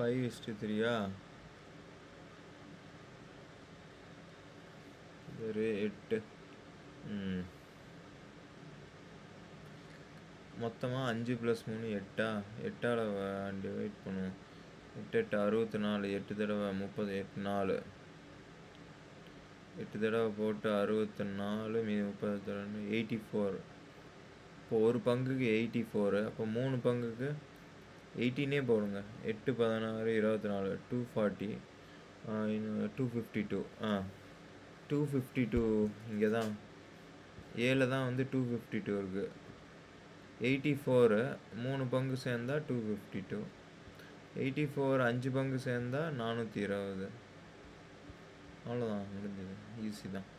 five is to த்ரீயா ஒரு எட்டு ம் மொத்தமாக அஞ்சு ப்ளஸ் மூணு எட்டா எட்டால் டிவைட் பண்ணுவோம் எட்டு எட்டு அறுபத்தி நாலு எட்டு தடவை முப்பது எட்டு நாலு எட்டு தடவை போட்டு அறுபத்தி நாலு மீதி முப்பது தடவை எயிட்டி ஃபோர் இப்போ ஒரு பங்குக்கு எயிட்டி ஃபோரு அப்போ மூணு பங்குக்கு எயிட்டீனே போடுங்க எட்டு பதினாறு இருபத்தி நாலு two forty two fifty two ஆ டூ ஃபிஃப்டி டூ இங்கே தான் ஏழு தான் வந்து டூ ஃபிஃப்டி டூ இருக்குது எயிட்டி ஃபோரு மூணு பங்கு சேர்ந்தா two fifty two eighty four அஞ்சு பங்கு சேர்ந்தா நானூற்றி இருபது அவ்வளோதான் முடிஞ்சது ஈஸி தான்